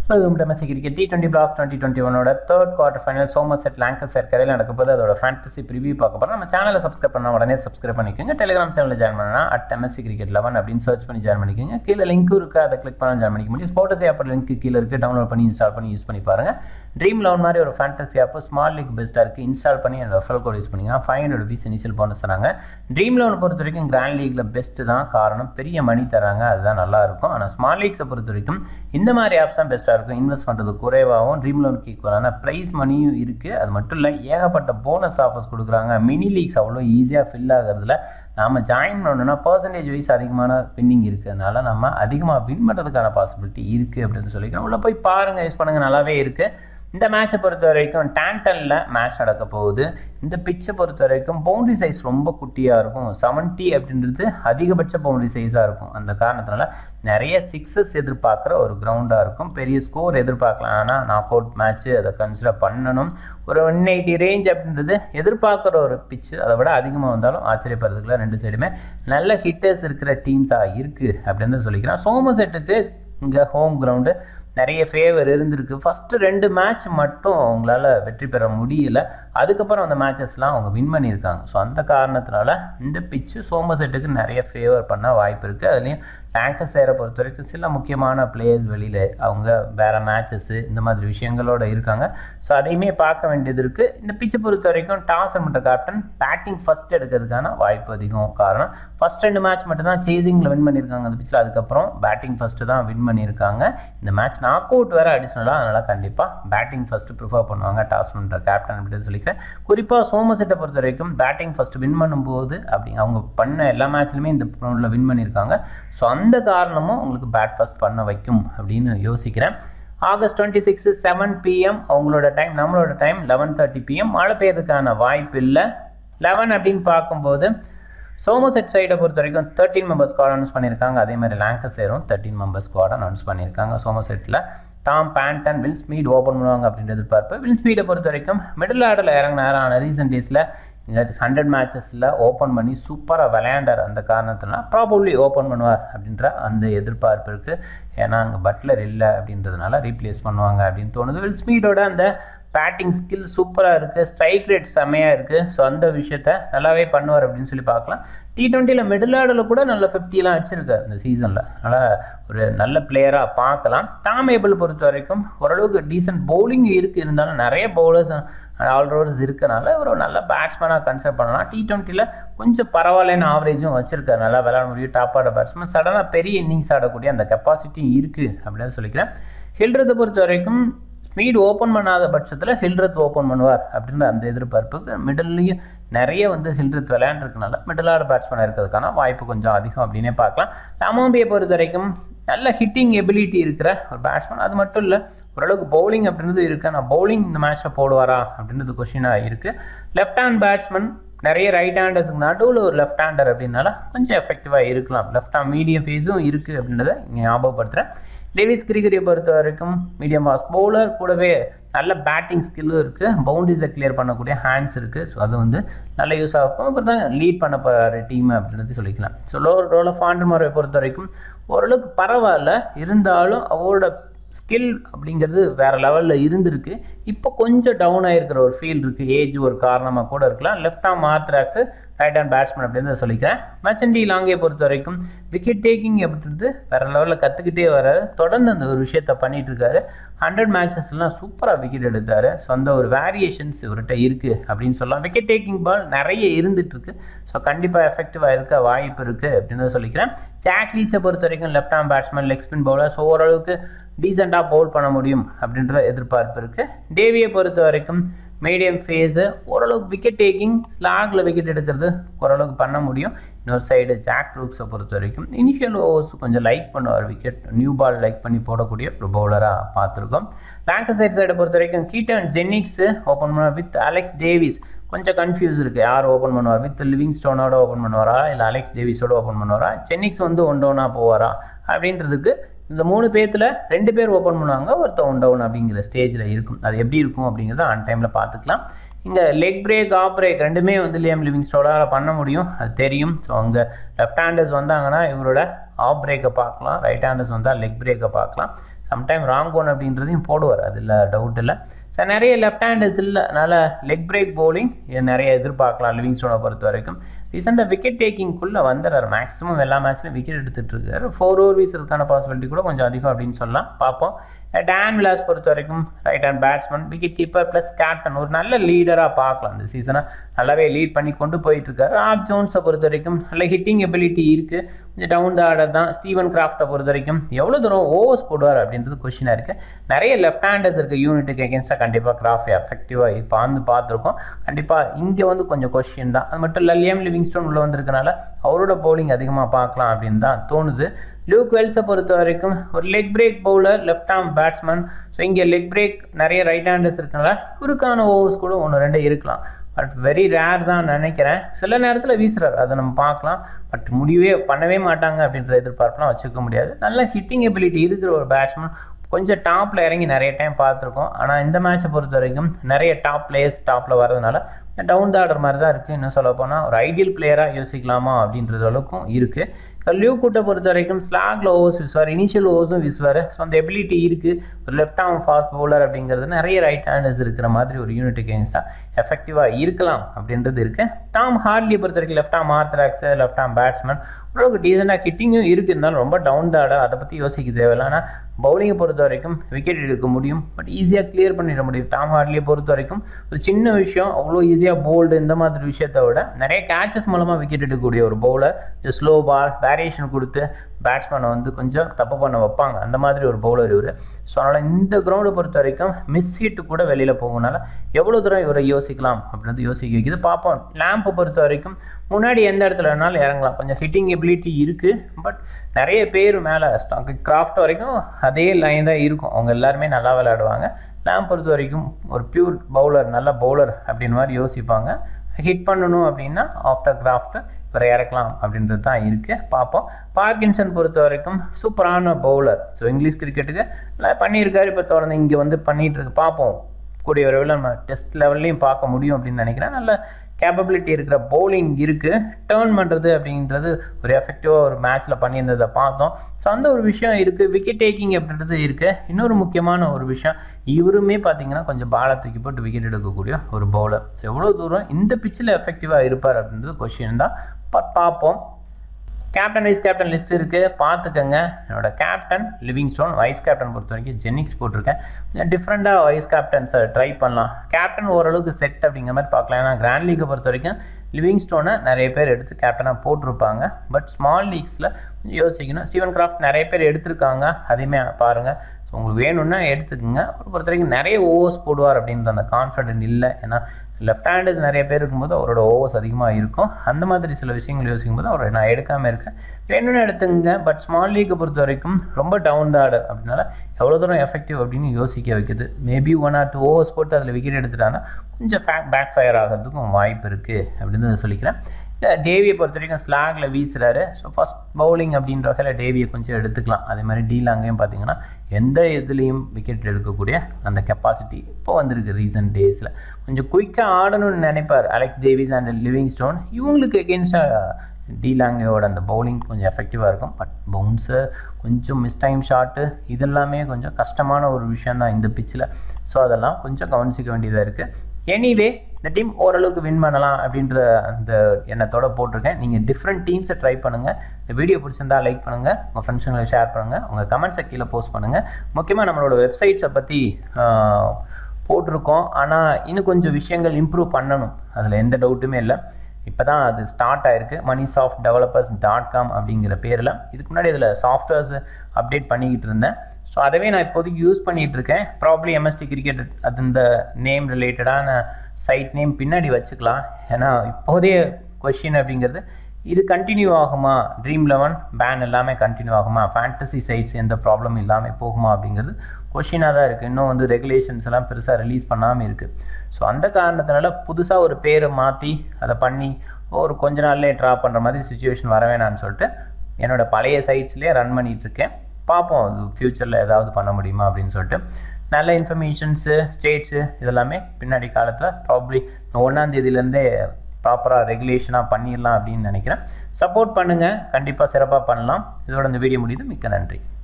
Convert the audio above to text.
welcome to மெஸ்ஸி cricket T twenty blast twenty twenty ஒனோட third quarter final Somerset Lancashire கடையில் நடக்க போது அதோட ஃபேண்டசி ப்ரிவியூ பார்க்க போகிறோம் நம்ம சேனலை சப்ஸ்கிரைப் பண்ண உடனே சப்ஸ்கிரைப் பண்ணிக்கோங்க டெலிகிராம் சேனலில் ஜாயின் பண்ணா அட் எம்எஸ்சி கிரிக்கெட் லெவன் அப்படின்னு சர்ச் பண்ணி ஜாயின் பண்ணிக்கோங்க கீழே லிங்க் இருக்கு அதை கிளிக் பண்ண ஜாயின் பண்ணிக்க முடியும் ஸ்போர்ட்ஸ் ஆப் லிங்க் கீழே இருக்கு டவுன்லோட் பண்ணி இன்ஸ்டால் பண்ணி யூஸ் பண்ணி பாருங்க ட்ரீம் லெவன் மாதிரி ஒரு ஃபேண்டசி ஆப் ஸ்மால் லீக் பெஸ்ட்டாக இருக்குது இன்ஸ்டால் பண்ணி அந்த ரெஃபரல் கோட் யூஸ் பண்ணிங்கன்னா five hundred rupees initial bonus தராங்க ட்ரீம் லெவன் பொறுத்த வரைக்கும் கிராண்ட் லீக்ல பெஸ்ட்டு தான் காரணம் பெரிய மணி தராங்க அதுதான் நல்லா இருக்கும் ஆனால் ஸ்மால் லீக்ஸை பொறுத்த வரைக்கும் இந்த மாதிரி ஆப்ஸ் தான் பெஸ்ட்டாக இருக்கும் இன்வெஸ்ட் பண்ணுறது குறைவாகவும் ட்ரீம் லோனுக்கு ஈக்குவலான ப்ரைஸ் மணியும் இருக்குது அது மட்டும் இல்லை ஏகப்பட்ட போனஸ் ஆஃபர்ஸ் கொடுக்குறாங்க மினி லீக்ஸ் அவ்வளோ ஈஸியாக ஃபில் ஆகிறதுல நாம் ஜாயின் பண்ணணும்னா பர்சன்டேஜ் வைஸ் அதிகமான வின்னிங் இருக்கிறதுனால நம்ம அதிகமாக வின் பண்ணுறதுக்கான பாசிபிலிட்டி இருக்குது அப்படின்னு சொல்லிக்கிறோம் உள்ளே போய் பாருங்கள் யூஸ் பண்ணுங்கள் நல்லாவே இருக்குது இந்த மேட்சை பொறுத்த வரைக்கும் டேண்டனில் மேட்ச் நடக்க போகுது இந்த பிச்சை பொறுத்த வரைக்கும் பவுண்டரி சைஸ் ரொம்ப குட்டியாக இருக்கும் செவன்ட்டி அப்படின்றது அதிகபட்ச பவுண்டரி சைஸாக இருக்கும் அந்த காரணத்தினால நிறைய சிக்ஸஸ் எதிர்பார்க்குற ஒரு கிரவுண்டாக இருக்கும் பெரிய ஸ்கோர் எதிர்பார்க்கலாம் ஆனால் நாக் அவுட் மேட்ச்சு அதை கன்சிடர் பண்ணணும் ஒரு ஒன் எயிட்டி ரேஞ்ச் அப்படின்றது எதிர்பார்க்குற ஒரு பிச்சு அதை விட அதிகமாக வந்தாலும் ஆச்சரியப்படுறதுக்குள்ள ரெண்டு சைடுமே நல்ல ஹிட்டர்ஸ் இருக்கிற டீம்ஸாக இருக்குது அப்படின்னு சொல்லிக்கிறேன் சோமசெட்டுக்கு இங்கே ஹோம் கிரவுண்டு நிறைய ஃபேவர் இருந்திருக்கு ஃபஸ்ட்டு ரெண்டு மேட்ச் மட்டும் அவங்களால வெற்றி பெற முடியல அதுக்கப்புறம் அந்த மேட்சஸ்லாம் அவங்க வின் பண்ணியிருக்காங்க ஸோ அந்த காரணத்தினால இந்த பிச்சு சோமசெட்டுக்கு நிறைய ஃபேவர் பண்ண வாய்ப்பு இருக்குது அதுலேயும் லேங்கர் சேரை பொறுத்த வரைக்கும் சில முக்கியமான பிளேயர்ஸ் வெளியில் அவங்க வேறு மேட்சஸ்ஸு இந்த மாதிரி விஷயங்களோட இருக்காங்க ஸோ அதையுமே பார்க்க வேண்டியது இருக்குது இந்த பிச்சை பொறுத்த வரைக்கும் டாஸ் பண்ணுற கேப்டன் பேட்டிங் ஃபஸ்ட் எடுக்கிறதுக்கான வாய்ப்பு அதிகம் காரணம் ஃபஸ்ட் ரெண்டு மேட்ச் மட்டும் தான் சேசிங்கில் வின் பண்ணியிருக்காங்க அந்த பிச்சில் அதுக்கப்புறம் பேட்டிங் ஃபஸ்ட்டு தான் வின் பண்ணியிருக்காங்க இந்த மேட்ச் நாக் அவுட் வேறு அடிஷ்னலாக அதனால் கண்டிப்பாக பேட்டிங் ஃபஸ்ட்டு ப்ரிஃபர் பண்ணுவாங்க டாஸ் பண்ணுற கேப்டன் அப்படின்னு சொல்லிக்கிறேன் குறிப்பாக சோமசெட்டை பொறுத்த வரைக்கும் பேட்டிங் ஃபஸ்ட்டு வின் பண்ணும்போது அப்படி அவங்க பண்ண எல்லா மேட்ச்லையுமே இந்த க்ரௌண்டில் வின் பண்ணியிருக்காங்க ஸோ அந்த காரணமும் உங்களுக்கு பேட் ஃபஸ்ட் பண்ண வைக்கும் அப்படின்னு யோசிக்கிறேன் August twenty six seven PM அவங்களோட டைம் நம்மளோட டைம் லெவன் தேர்ட்டி பிஎம் மழை பெய்யறதுக்கான வாய்ப்பு இல்லை லெவன் அப்படின்னு பார்க்கும்போது சோமசெட் சைடை பொறுத்த வரைக்கும் தேர்ட்டின் மெம்பர்ஸ் ஸ்குவாட் அனௌன்ஸ் பண்ணியிருக்காங்க அதே மாதிரி லேங்கர் சேரும் தேர்ட்டின் மெம்பர்ஸ் ஸ்குவாட் அனௌன்ஸ் பண்ணியிருக்காங்க சோமசெட்டில் Tom Banton Will Smeed open பண்ணுவாங்க அப்படின்றது எதிர்பார்ப்பு வில் ஸ்பீடை பொறுத்த வரைக்கும் மிடில் ஆர்டரில் இறங்கினார் ஆனால் ரீசெண்ட் டேஸில் இந்த ஹண்ட்ரட் மேட்சஸில் ஓப்பன் பண்ணி சூப்பராக விளையாண்டார் அந்த காரணத்தினால ப்ராபப்ளி ஓப்பன் பண்ணுவார் அப்படின்ற அந்த எதிர்பார்ப்பு இருக்குது ஏன்னா அங்கே பட்லர் இல்லை அப்படின்றதுனால ரீப்ளேஸ் பண்ணுவாங்க அப்படின்னு தோணுது வில் ஸ்பீடோட அந்த பேட்டிங் ஸ்கில் சூப்பராக இருக்குது ஸ்ட்ரைக் ரேட் செம்மையாக இருக்குது ஸோ அந்த விஷயத்த நல்லாவே பண்ணுவார் அப்படின்னு சொல்லி பார்க்கலாம் டி ட்வெண்ட்டியில் மிடில் ஆர்டரில் கூட நல்ல ஃபிஃப்டிலாம் அடிச்சிருக்காரு இந்த சீசனில் அதனால் ஒரு நல்ல பிளேயராக பார்க்கலாம் டாம் ஏபிள் பொறுத்த வரைக்கும் ஓரளவுக்கு டீசென்ட் பவுலிங் இருக்குது இருந்தாலும் நிறைய பவுலர்ஸ் ஆல்ரவுண்டர்ஸ் இருக்கனால ஒரு நல்ல பேட்ஸ்மேனாக கன்சிடர் பண்ணலாம் டி ட்வெண்ட்டியில் கொஞ்சம் பரவாயில்லைன்னு ஆவரேஜும் வச்சிருக்காரு நல்லா விளையாட முடியும் டாப் ஆட பேட்ஸ்மேன் சடனாக பெரிய இன்னிங்ஸ் ஆடக்கூடிய அந்த கெப்பாசிட்டியும் இருக்குது அப்படின்னு சொல்லிக்கிறேன் ஹில்ரத்தை பொறுத்த வரைக்கும் ஸ்பீட் ஓப்பன் பண்ணாத பட்சத்தில் ஹில்ரத் ஓப்பன் பண்ணுவார் அப்படின்ற அந்த எதிர்பார்ப்புக்கு மிடில்லையும் நிறைய வந்து ஹில்ரத் விளையாண்டுருக்கனால மிடில் ஆர்டர் பேட்ஸ்மேன் இருக்கிறதுக்கான வாய்ப்பு கொஞ்சம் அதிகம் அப்படின்னே பார்க்கலாம் லாமாம்பியை பொறுத்த வரைக்கும் நல்ல ஹிட்டிங் எபிலிட்டி இருக்கிற ஒரு பேட்ஸ்மேன் அது மட்டும் இல்லை ஓரளவுக்கு பவுலிங் அப்படின்றது இருக்குது நான் பவுலிங் இந்த மேட்ச்சில் போடுவாரா அப்படின்றது கொஷினாக இருக்குது லெஃப்ட் ஹேண்ட் பேட்ஸ்மேன் நிறைய ரைட் ஹேண்டர்ஸுக்கு நடுவில் ஒரு லெஃப்ட் ஹேண்டர் அப்படின்னால கொஞ்சம் எஃபெக்டிவாக இருக்கலாம் லெஃப்ட் ஹேண்ட் மீடியம் ஃபேஸும் இருக்குது அப்படின்றத இங்கே ஞாபகப்படுத்துகிறேன் லெவிஸ் கிரிக்கெட்டை பொறுத்த வரைக்கும் மீடியம் ஃபாஸ்ட் பவுலர் கூடவே நல்ல பேட்டிங் ஸ்கில்லும் இருக்குது பவுண்டரிஸை கிளியர் பண்ணக்கூடிய ஹேண்ட்ஸ் இருக்குது ஸோ அது வந்து நல்ல யூஸ் ஆகும் அப்புறம் தான் லீட் பண்ண போகிற டீம் அப்படின்றது சொல்லிக்கலாம் ஸோ லோவர் ரோல் ஆஃப் ஆண்டர்மாரை பொறுத்த வரைக்கும் ஓரளவுக்கு பரவாயில்ல இருந்தாலும் அவரோட ஸ்கில் அப்படிங்கிறது வேறு லெவலில் இருந்திருக்கு இப்போ கொஞ்சம் டவுன் ஆகிருக்கிற ஒரு ஃபீல் இருக்குது ஏஜ் ஒரு காரணமாக கூட இருக்கலாம் left arm மார்த்ராக்ஸு right hand batsman அப்படின்னு சொல்லிக்கிறேன் மெச்சண்டி லாங்கே பொறுத்த வரைக்கும் விக்கெட் டேக்கிங் அப்படின்றது வேறு லெவலில் கற்றுக்கிட்டே வர்றாரு தொடர்ந்து அந்த ஒரு விஷயத்த பண்ணிட்டு இருக்காரு ஹண்ட்ரட் மேட்சஸ்லாம் சூப்பராக விக்கெட் எடுத்தார் ஸோ அந்த ஒரு வேரியேஷன்ஸ் இவர்கிட்ட இருக்குது அப்படின்னு சொல்லலாம் விக்கெட் டேக்கிங் பால் நிறைய இருந்துட்டு இருக்கு ஸோ கண்டிப்பாக எஃபெக்டிவாக இருக்க வாய்ப்பு இருக்குது அப்படின்னு சொல்லிக்கிறேன் ஜாக் லீச்சை பொறுத்த வரைக்கும் left hand batsman leg spin bowler so ஓரளவுக்கு டீசெண்டாக பவுல் பண்ண முடியும் அப்படின்ற எதிர்பார்ப்பு இருக்குது டேவியை பொறுத்த வரைக்கும் மீடியம் ஃபேஸு ஓரளவுக்கு விக்கெட் டேக்கிங் ஸ்லாகில் விக்கெட் எடுக்கிறது ஓரளவுக்கு பண்ண முடியும் இன்னொரு சைடு ஜாக் ரூக்ஸை பொறுத்த வரைக்கும் இனிஷியல் ஓவர்ஸ் கொஞ்சம் லைக் பண்ணுவார் விக்கெட் நியூ பால் லைக் பண்ணி போடக்கூடிய ஒரு பவுலராக பார்த்துருக்கோம் லேங்கர் சைட் சைடை பொறுத்த வரைக்கும் கீட்டன் ஜென்னிக்ஸு ஓப்பன் பண்ண வித் அலெக்ஸ் டேவிஸ் கொஞ்சம் கன்ஃபியூஸ் இருக்குது யார் ஓப்பன் பண்ணுவார் வித் லிவிங் ஸ்டோனோட ஓப்பன் பண்ணுவாரா இல்லை அலெக்ஸ் டேவிஸோட ஓப்பன் பண்ணுவாரா சென்னிக்ஸ் வந்து ஒன் டவுனாக போவாரா அப்படின்றதுக்கு இந்த மூணு பேர்த்தில் ரெண்டு பேர் ஓப்பன் பண்ணுவாங்க ஒருத்தர் ஒன் டவுன் அப்படிங்கிற ஸ்டேஜில் இருக்கும் அது எப்படி இருக்கும் அப்படிங்கிறத ஆன் டைமில் பார்த்துக்கலாம் இங்கே லெக் பிரேக் ஆஃப் பிரேக் ரெண்டுமே வந்து லியம் லிவிங் ஸ்டோடால் பண்ண முடியும் அது தெரியும் ஸோ அங்கே லெஃப்ட் ஹேண்டர்ஸ் வந்தாங்கன்னா இவரோட ஆஃப் பிரேக்கை பார்க்கலாம் ரைட் ஹேண்டர்ஸ் வந்தால் லெக் பிரேக்கை பார்க்கலாம் சம்டைம் ராங் ஒன் அப்படின்றதையும் போடுவார் அதில் டவுட் இல்லை ஸோ நிறைய லெஃப்ட் ஹேண்டர்ஸ் இல்லை அதனால் லெக் பிரேக் பவுலிங் நிறைய எதிர்பார்க்கலாம் லிவிங் ஸ்டோனை பொறுத்த வரைக்கும் ரீசெண்டாக விக்கெட் டேக்கிங்குள்ளே வந்துடுறாரு மேக்ஸிமம் எல்லா மேட்ச்லையும் விக்கெட் எடுத்துகிட்டு இருக்காரு ஃபோர் ஓவர் வீசுறதுக்கான பாசிபிலிட்டி கூட கொஞ்சம் அதிகம் அப்படின்னு சொல்லலாம் பார்ப்போம் டேன் விலாஸ் பொறுத்த வரைக்கும் right hand batsman wicket keeper plus captain ஒரு நல்ல லீடராக பார்க்கலாம் இந்த சீசனை நல்லாவே லீட் பண்ணி கொண்டு போயிட்டு இருக்காரு ராப் ஜோன்ஸை பொறுத்த வரைக்கும் நல்ல ஹிட்டிங் எபிலிட்டி இருக்குது கொஞ்சம் டவுன் த ஆர்டர் தான் ஸ்டீவன் கிராஃப்டை பொறுத்த வரைக்கும் எவ்வளோ தூரம் ஓவர்ஸ் போடுவார் அப்படின்றது கொஷினாக இருக்குது நிறைய லெஃப்ட் ஹேண்டர்ஸ் இருக்க யூனிட்டுக்கு எகேன்ஸ்டாக கண்டிப்பாக கிராஃப்ட் எஃபெக்டிவாக இப்போ வந்து பார்த்துருக்கோம் கண்டிப்பாக இங்கே வந்து கொஞ்சம் கொஷின் தான் அது மட்டும் இல்லை லியம் லிவிங்ஸ்டோன் உள்ளே வந்திருக்கனால அவரோட பவுலிங் அதிகமாக பார்க்கலாம் அப்படின்னு தான் தோணுது லூக் வெல்ஸை பொறுத்த வரைக்கும் ஒரு leg break bowler left arm batsman so இங்கே லெக் பிரேக் நிறைய ரைட் ஹேண்டர்ஸ் இருக்கனால குறுக்கான ஓவர்ஸ் கூட ஒன்று ரெண்டு இருக்கலாம் பட் வெரி ரேர் தான் நினைக்கிறேன் சில நேரத்தில் வீசுறாரு அதை நம்ம பார்க்கலாம் பட் முடியவே பண்ணவே மாட்டாங்க அப்படின்ற எதிர்பார்ப்புலாம் வச்சுக்க முடியாது நல்ல ஹிட்டிங் எபிலிட்டி இருக்கிற ஒரு பேட்ஸ்மேன் கொஞ்சம் டாப்பில் இறங்கி நிறைய டைம் பார்த்துருக்கோம் ஆனால் இந்த மேட்சை பொறுத்த வரைக்கும் நிறைய டாப் பிளேயர்ஸ் டாப்பில் வரதுனால டவுன் த ஆர்டர் மாதிரி தான் இருக்குது இன்னும் சொல்ல போனால் ஒரு ஐடியல் பிளேயராக யோசிக்கலாமா அப்படின்றது அளவுக்கும் இருக்குது லியூ கூட்டை பொறுத்த வரைக்கும் ஸ்லாக்ல ஓவர்ஸ் வீசுவார் இனிஷியல் ஓவர்ஸும் வீசுவார் ஸோ அந்த எபிலிட்டி இருக்குது ஒரு லெஃப்ட் ஆர்ம் ஃபாஸ்ட் பவுலர் அப்படிங்கிறது நிறைய ரைட் ஹேண்டர்ஸ் இருக்கிற மாதிரி ஒரு யூனிட் எகேன்ஸ்டாக எஃபெக்டிவாக இருக்கலாம் அப்படின்றது இருக்குது டாம் ஹார்ட்லியை பொறுத்த வரைக்கும் left arm orthodox left arm batsman ஓரளவுக்கு டீசெண்டாக ஹிட்டிங்கும் இருக்குது இருந்தாலும் ரொம்ப டவுன் த ஆர்டர் அதை பற்றி யோசிக்க தேவையில்ல ஆனால் பவுலிங்கை பொறுத்த வரைக்கும் விக்கெட் எடுக்க முடியும் பட் ஈஸியாக கிளியர் பண்ணிட முடியும் டாம் ஹார்ட்லியை பொறுத்த வரைக்கும் ஒரு சின்ன விஷயம் அவ்வளோ ஈஸியாக போல்டு இந்த மாதிரி விஷயத்தை விட நிறைய கேச்சஸ் மூலமாக விக்கெட் எடுக்கக்கூடிய ஒரு பவுலர் ஸ்லோ பால் வேரியேஷன் கொடுத்து பேட்ஸ்மேனை வந்து கொஞ்சம் தப்பு பண்ண வைப்பாங்க அந்த மாதிரி ஒரு பவுலர் இவர் ஸோ அதனால் இந்த கிரவுண்டை பொறுத்த வரைக்கும் மிஸ் ஹிட்டு கூட வெளியில் போகனால எவ்வளோ தூரம் இவரை யோசிக்கலாம் அப்படின்றது யோசிக்க வைக்குது பார்ப்போம் லேம்பை பொறுத்த வரைக்கும் முன்னாடி எந்த இடத்துல வேணாலும் இறங்கலாம் கொஞ்சம் ஹிட்டிங் எபிலிட்டி இருக்குது பட் நிறைய பேர் மேலே கிராஃப்ட் வரைக்கும் அதே லைன் தான் இருக்கும் அவங்க எல்லாருமே நல்லா விளையாடுவாங்க லேம்ப் பொறுத்த வரைக்கும் ஒரு பியூர் பவுலர் நல்ல பவுலர் அப்படின்னு மாதிரி யோசிப்பாங்க ஹிட் பண்ணணும் அப்படின்னா ஆஃப்டர் கிராஃப்ட் இவரை இறக்கலாம் அப்படின்றது தான் இருக்குது பார்ப்போம் பார்க்கின்சன் பொறுத்த வரைக்கும் சூப்பரான பவுலர் ஸோ இங்கிலீஷ் கிரிக்கெட்டுக்கு பண்ணியிருக்காரு இப்போ தொடர்ந்து இங்கே வந்து பண்ணிகிட்டு இருக்கு பார்ப்போம் கூடிய விரைவில் நம்ம டெஸ்ட் லெவல்லையும் பார்க்க முடியும் அப்படின்னு நினைக்கிறேன் நல்ல கேப்பபிலிட்டி இருக்கிற பவுலிங் இருக்குது டேர்ன் பண்ணுறது அப்படின்றது ஒரு எஃபெக்டிவாக ஒரு மேட்ச்சில் பண்ணியிருந்ததை பார்த்தோம் ஸோ அந்த ஒரு விஷயம் இருக்குது விக்கெட் டேக்கிங் அப்படின்றது இருக்குது இன்னொரு முக்கியமான ஒரு விஷயம் இவருமே பார்த்தீங்கன்னா கொஞ்சம் பாலை தூக்கி போட்டு விக்கெட் எடுக்கக்கூடிய ஒரு பவுலர் ஸோ எவ்வளோ தூரம் இந்த பிச்சில் எஃபெக்டிவாக இருப்பார் அப்படின்றது கொஷின் தான் பட் பார்ப்போம் கேப்டன் வைஸ் கேப்டன் லிஸ்ட் இருக்குது பார்த்துக்கங்க என்னோட captain Livingstone vice captain பொறுத்த வரைக்கும் ஜெனிக்ஸ் போட்டிருக்கேன் கொஞ்சம் டிஃப்ரெண்ட்டாக வைஸ் கேப்டன்ஸை ட்ரை பண்ணலாம் கேப்டன் ஓரளவுக்கு செட் அப்படிங்கிற மாதிரி பார்க்கலாம் ஏன்னா கிராண்ட் லீக்கை பொறுத்த வரைக்கும் லிவிங் ஸ்டோனை நிறைய பேர் எடுத்து கேப்டனாக போட்டிருப்பாங்க பட் ஸ்மால் லீக்ஸில் கொஞ்சம் யோசிக்கணும் ஸ்டீவன் கிராஃப்ட் நிறைய பேர் எடுத்திருக்காங்க அதையுமே பாருங்கள் ஸோ உங்களுக்கு வேணும்னா எடுத்துக்கோங்க ஒரு பொறுத்த வரைக்கும் நிறைய ஓவர்ஸ் போடுவார் அப்படின்ற அந்த கான்ஃபிடென்ட் இல்லை ஏன்னா லெஃப்ட் ஹேண்டர்ஸ் நிறைய பேர் இருக்கும்போது அவரோட ஓவர்ஸ் அதிகமாக இருக்கும் அந்த மாதிரி சில விஷயங்கள் யோசிக்கும் போது அவரை நான் எடுக்காமல் இருக்கேன் வேணும்னு எடுத்துங்க பட் ஸ்மால் லீக்கை பொறுத்த வரைக்கும் ரொம்ப டவுன் த ஆர்டர் அப்படின்னால எவ்வளோ தூரம் எஃபெக்டிவ் அப்படின்னு யோசிக்க வைக்குது maybe one or two overs போட்டு அதில் விக்கெட் எடுத்துட்டாங்கன்னா கொஞ்சம் ஃபேக் பேக் ஃபயர் ஆகிறதுக்கும் வாய்ப்பு இருக்குது அப்படின்னு சொல்லிக்கிறேன் டேவியை பொறுத்த வரைக்கும் ஸ்லாகில் வீசுகிறாரு ஸோ ஃபஸ்ட் பவுலிங் அப்படின்ற வகையில் டேவியை கொஞ்சம் எடுத்துக்கலாம் அதே மாதிரி டீல் அங்கேயும் பார்த்தீங்கன்னா எந்த இதுலேயும் விக்கெட் எடுக்கக்கூடிய அந்த கெப்பாசிட்டி இப்போ வந்திருக்கு ரீசன்ட் டேஸில் கொஞ்சம் குயிக்காக ஆடணும்னு நினைப்பார் Alex Davies and Livingstone இவங்களுக்கு எகென்ஸ்டாக டீலாங்கோட அந்த பவுலிங் கொஞ்சம் எஃபெக்டிவாக இருக்கும் பட் பவுன்ஸு கொஞ்சம் மிஸ் டைம் ஷாட்டு இதெல்லாமே கொஞ்சம் கஷ்டமான ஒரு விஷயம் தான் இந்த பிச்சில் ஸோ அதெல்லாம் கொஞ்சம் கவனிச்சிக்க வேண்டியதாக இருக்குது எனிவே இந்த டீம் ஓரளவுக்கு வின் பண்ணலாம் அப்படின்ற அந்த எண்ணத்தோட போட்டிருக்கேன் நீங்கள் டிஃப்ரெண்ட் டீம்ஸை ட்ரை பண்ணுங்கள் இந்த வீடியோ பிடிச்சிருந்தா லைக் பண்ணுங்கள் உங்கள் ஃப்ரெண்ட்ஸுங்களை ஷேர் பண்ணுங்கள் உங்கள் கமெண்ட்ஸை கீழே போஸ்ட் பண்ணுங்கள் முக்கியமாக நம்மளோட வெப்சைட்ஸை பற்றி போட்டிருக்கோம் ஆனால் இன்னும் கொஞ்சம் விஷயங்கள் இம்ப்ரூவ் பண்ணணும் அதில் எந்த டவுட்டுமே இல்லை இப்போ தான் அது ஸ்டார்ட் ஆயிருக்கு மணி சாஃப்ட் டெவலப்பர்ஸ் டாட் காம் அப்படிங்கிற பேரில் இதுக்கு முன்னாடி இதில் சாஃப்ட்வேர்ஸ் அப்டேட் பண்ணிக்கிட்டு இருந்தேன் ஸோ அதவே நான் இப்போதைக்கு யூஸ் பண்ணிகிட்டு இருக்கேன் ப்ராப்ளி எம்எஸ்டி கிரிக்கெட் அது இந்த நேம் ரிலேட்டடான சைட் நேம் பின்னாடி வச்சுக்கலாம் ஏன்னா இப்போதைய கொஷின் அப்படிங்கிறது இது கண்டினியூ ஆகுமா ட்ரீம் லெவன் பேன் எல்லாமே கண்டினியூ ஆகுமா ஃபேண்டசி சைட்ஸ் எந்த ப்ராப்ளம் இல்லாமல் போகுமா அப்படிங்கிறது கொஷினாக தான் இருக்குது இன்னும் வந்து ரெகுலேஷன்ஸ் எல்லாம் பெருசாக ரிலீஸ் பண்ணாமல் இருக்குது ஸோ அந்த காரணத்தினால புதுசாக ஒரு பேரை மாற்றி அதை பண்ணி ஒரு கொஞ்ச நாள்லேயே ட்ரா பண்ணுற மாதிரி சுச்சுவேஷன் வர வேணான்னு சொல்லிட்டு என்னோடய பழைய சைட்ஸ்லேயே ரன் பண்ணிகிட்ருக்கேன் பார்ப்போம் அது ஃப்யூச்சரில் ஏதாவது பண்ண முடியுமா அப்படின்னு சொல்லிட்டு நல்ல இன்ஃபர்மேஷன்ஸு ஸ்டேட்ஸு இதெல்லாமே பின்னாடி காலத்தில் ப்ராப்ளி ஒன்றாந்தேதியிலேருந்தே ப்ராப்பராக ரெகுலேஷனாக பண்ணிடலாம் அப்படின்னு நினைக்கிறேன் சப்போர்ட் பண்ணுங்கள் கண்டிப்பாக சிறப்பாக பண்ணலாம் இதோட இந்த வீடியோ முடியுது மிக்க நன்றி